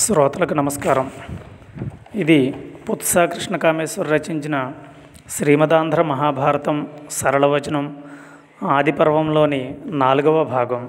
శ్రోతలకు నమస్కారం ఇది పుత్సా కృష్ణకామేశ్వర్ రచించిన శ్రీమదాంధ్ర మహాభారతం సరళవచనం ఆది పర్వంలోని నాలుగవ భాగం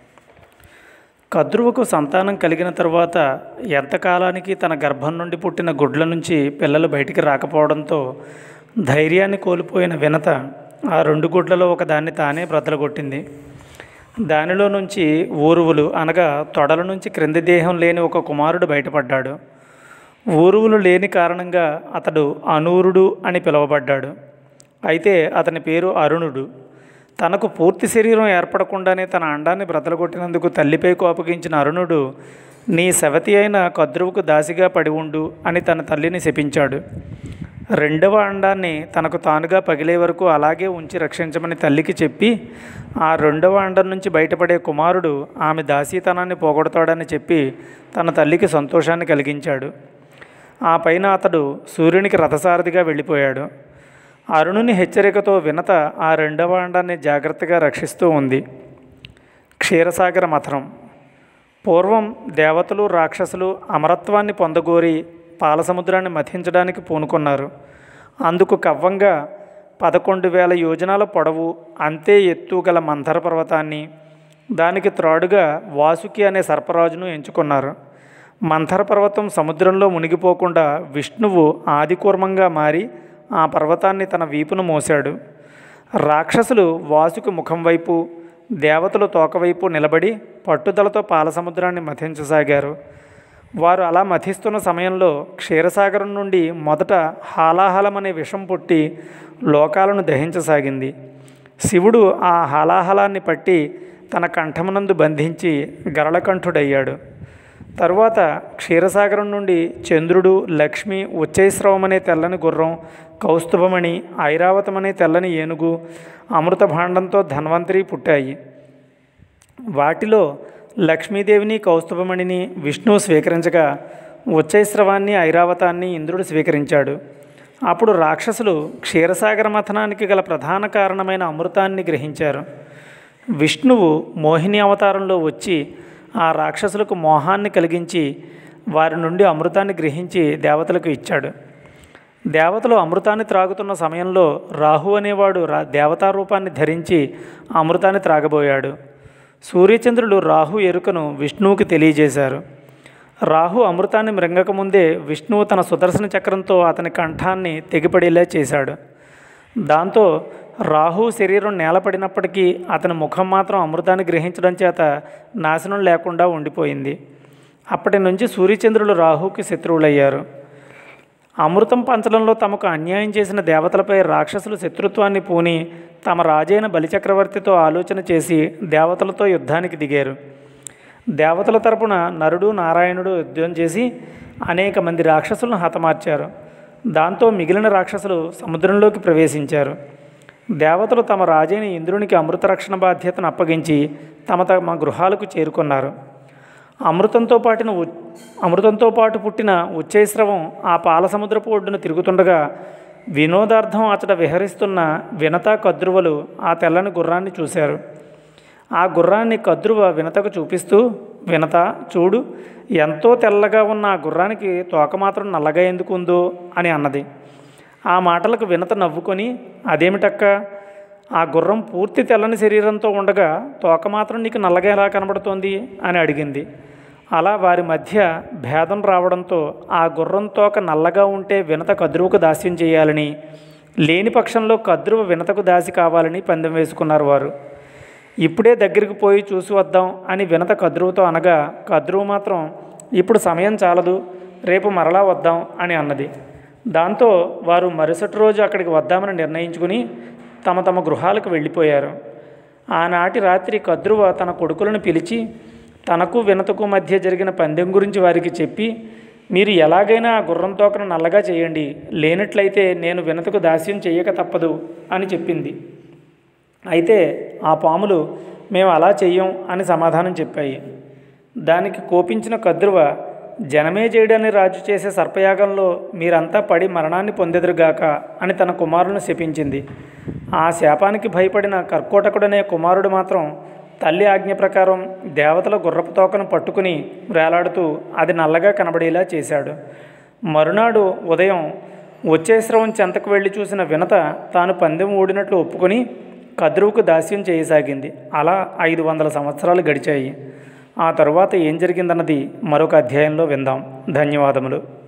కద్రువుకు సంతానం కలిగిన తరువాత ఎంతకాలానికి తన గర్భం నుండి పుట్టిన గుడ్ల నుంచి పిల్లలు బయటికి రాకపోవడంతో ధైర్యాన్ని కోల్పోయిన వినత ఆ రెండు గుడ్లలో ఒకదాన్ని తానే బ్రతలగొట్టింది దానిలో నుంచి ఊరువులు అనగా తొడల నుంచి క్రింది దేహం లేని ఒక కుమారుడు బయటపడ్డాడు ఊరువులు లేని కారణంగా అతడు అనూరుడు అని పిలువబడ్డాడు అయితే అతని పేరు అరుణుడు తనకు పూర్తి శరీరం ఏర్పడకుండానే తన అండాన్ని బ్రతలగొట్టినందుకు తల్లిపై కోపగించిన అరుణుడు నీ సవతి అయిన కద్రువుకు దాసిగా పడి ఉండు అని తన తల్లిని శపించాడు రెండవ అండాన్ని తనకు తానుగా పగిలే వరకు అలాగే ఉంచి రక్షించమని తల్లికి చెప్పి ఆ రెండవ అండం నుంచి బయటపడే కుమారుడు ఆమె దాసీతనాన్ని పోగొడతాడని చెప్పి తన తల్లికి సంతోషాన్ని కలిగించాడు ఆ పైన అతడు సూర్యునికి రథసారథిగా వెళ్ళిపోయాడు అరుణుని హెచ్చరికతో వినత ఆ రెండవ అండాన్ని జాగ్రత్తగా రక్షిస్తూ ఉంది క్షీరసాగర మథనం పూర్వం దేవతలు రాక్షసులు అమరత్వాన్ని పొందగోరి పాలసముద్రాన్ని మథించడానికి పూనుకున్నారు అందుకు కవ్వంగా పదకొండు వేల యోజనాల పొడవు అంతే ఎత్తు గల మంథర పర్వతాన్ని దానికి త్రాడుగా వాసుకి అనే సర్పరాజును ఎంచుకున్నారు మంథర పర్వతం సముద్రంలో మునిగిపోకుండా విష్ణువు ఆదికూర్మంగా మారి ఆ పర్వతాన్ని తన వీపును మోశాడు రాక్షసులు వాసుకి ముఖం వైపు దేవతలు తోకవైపు నిలబడి పట్టుదలతో పాలసముద్రాన్ని మథించసాగారు వారు అలా మథిస్తున్న సమయంలో క్షీరసాగరం నుండి మొదట హాలాహలం అనే విషం పుట్టి లోకాలను దహించసాగింది శివుడు ఆ హాలాహలాన్ని పట్టి తన కంఠమునందు బంధించి గరళకంఠుడయ్యాడు తరువాత క్షీరసాగరం నుండి చంద్రుడు లక్ష్మి ఉచ్చైస్రవం అనే తెల్లని గుర్రం కౌస్తుభమణి ఐరావతం అనే తెల్లని ఏనుగు అమృత భాండంతో ధన్వంతరి పుట్టాయి వాటిలో లక్ష్మీదేవిని కౌస్తుభమణిని విష్ణువు స్వీకరించగా ఉచ్చైస్రవాన్ని ఐరావతాన్ని ఇంద్రుడు స్వీకరించాడు అప్పుడు రాక్షసులు క్షీరసాగర మథనానికి గల ప్రధాన కారణమైన అమృతాన్ని గ్రహించారు విష్ణువు మోహిని అవతారంలో వచ్చి ఆ రాక్షసులకు మోహాన్ని కలిగించి వారి నుండి అమృతాన్ని గ్రహించి దేవతలకు ఇచ్చాడు దేవతలు అమృతాన్ని త్రాగుతున్న సమయంలో రాహు అనేవాడు రా దేవతా రూపాన్ని ధరించి అమృతాన్ని త్రాగబోయాడు సూర్యచంద్రులు రాహు ఎరుకను విష్ణువుకి తెలియజేశారు రాహు అమృతాన్ని మృంగకముందే విష్ణువు తన సుదర్శన చక్రంతో అతని కంఠాన్ని తెగిపడేలా చేశాడు దాంతో రాహు శరీరం నేలపడినప్పటికీ అతని ముఖం మాత్రం అమృతాన్ని గ్రహించడం చేత నాశనం లేకుండా ఉండిపోయింది అప్పటి నుంచి సూర్యచంద్రులు రాహుకి శత్రువులయ్యారు అమృతం పంచడంలో తమకు అన్యాయం చేసిన దేవతలపై రాక్షసులు శత్రుత్వాన్ని పూని తమ రాజైన బలిచక్రవర్తితో ఆలోచన చేసి దేవతలతో యుద్ధానికి దిగారు దేవతల తరపున నరుడు నారాయణుడు యుద్ధం చేసి అనేక మంది రాక్షసులను హతమార్చారు దాంతో మిగిలిన రాక్షసులు సముద్రంలోకి ప్రవేశించారు దేవతలు తమ రాజైన ఇంద్రునికి అమృత రక్షణ బాధ్యతను అప్పగించి తమ తమ గృహాలకు చేరుకున్నారు అమృతంతో పాటిన ఉ అమృతంతో పాటు పుట్టిన ఉచ్చైస్రవం ఆ పాల సముద్రపు ఒడ్డున తిరుగుతుండగా వినోదార్థం అతడ విహరిస్తున్న వినత కద్రువలు ఆ తెల్లని గుర్రాన్ని చూశారు ఆ గుర్రాన్ని కద్రువ వినతకు చూపిస్తూ వినత చూడు ఎంతో తెల్లగా ఉన్న ఆ గుర్రానికి తోక మాత్రం నల్లగా ఎందుకు ఉందో అని అన్నది ఆ మాటలకు వినత నవ్వుకొని అదేమిటక్క ఆ గుర్రం పూర్తి తెల్లని శరీరంతో ఉండగా తోక మాత్రం నీకు నల్లగా ఎలా కనబడుతోంది అని అడిగింది అలా వారి మధ్య భేదం రావడంతో ఆ గుర్రం తోక నల్లగా ఉంటే వినత కద్రువుకు దాస్యం చేయాలని లేని పక్షంలో కద్రువ వినతకు దాసి కావాలని పందెం వేసుకున్నారు వారు ఇప్పుడే దగ్గరికి పోయి చూసి వద్దాం అని వినత కద్రువుతో అనగా కద్రువు మాత్రం ఇప్పుడు సమయం చాలదు రేపు మరలా వద్దాం అని అన్నది దాంతో వారు మరుసటి రోజు అక్కడికి వద్దామని నిర్ణయించుకుని తమ తమ గృహాలకు వెళ్ళిపోయారు ఆనాటి రాత్రి కద్రువ తన కొడుకులను పిలిచి తనకు వినతకు మధ్య జరిగిన పందెం గురించి వారికి చెప్పి మీరు ఎలాగైనా ఆ గుర్రం తోకను నల్లగా చేయండి లేనట్లయితే నేను వినతకు దాస్యం చేయక తప్పదు అని చెప్పింది అయితే ఆ పాములు మేము అలా చెయ్యం అని సమాధానం చెప్పాయి దానికి కోపించిన కద్రువ జనమే చేయడాన్ని రాజు చేసే సర్పయాగంలో మీరంతా పడి మరణాన్ని పొందెదురుగాక అని తన కుమారుని శపించింది ఆ శాపానికి భయపడిన కర్కోటకుడనే కుమారుడు మాత్రం తల్లి ఆజ్ఞ ప్రకారం దేవతల గుర్రపు తోకను పట్టుకుని వేలాడుతూ అది నల్లగా కనబడేలా చేశాడు మరునాడు ఉదయం వచ్చేశ్రవం చెంతకు వెళ్ళి చూసిన వినత తాను పందెం ఓడినట్లు ఒప్పుకొని కద్రువుకు దాస్యం చేయసాగింది అలా ఐదు వందల సంవత్సరాలు గడిచాయి ఆ తరువాత ఏం జరిగిందన్నది మరొక అధ్యాయంలో విందాం ధన్యవాదములు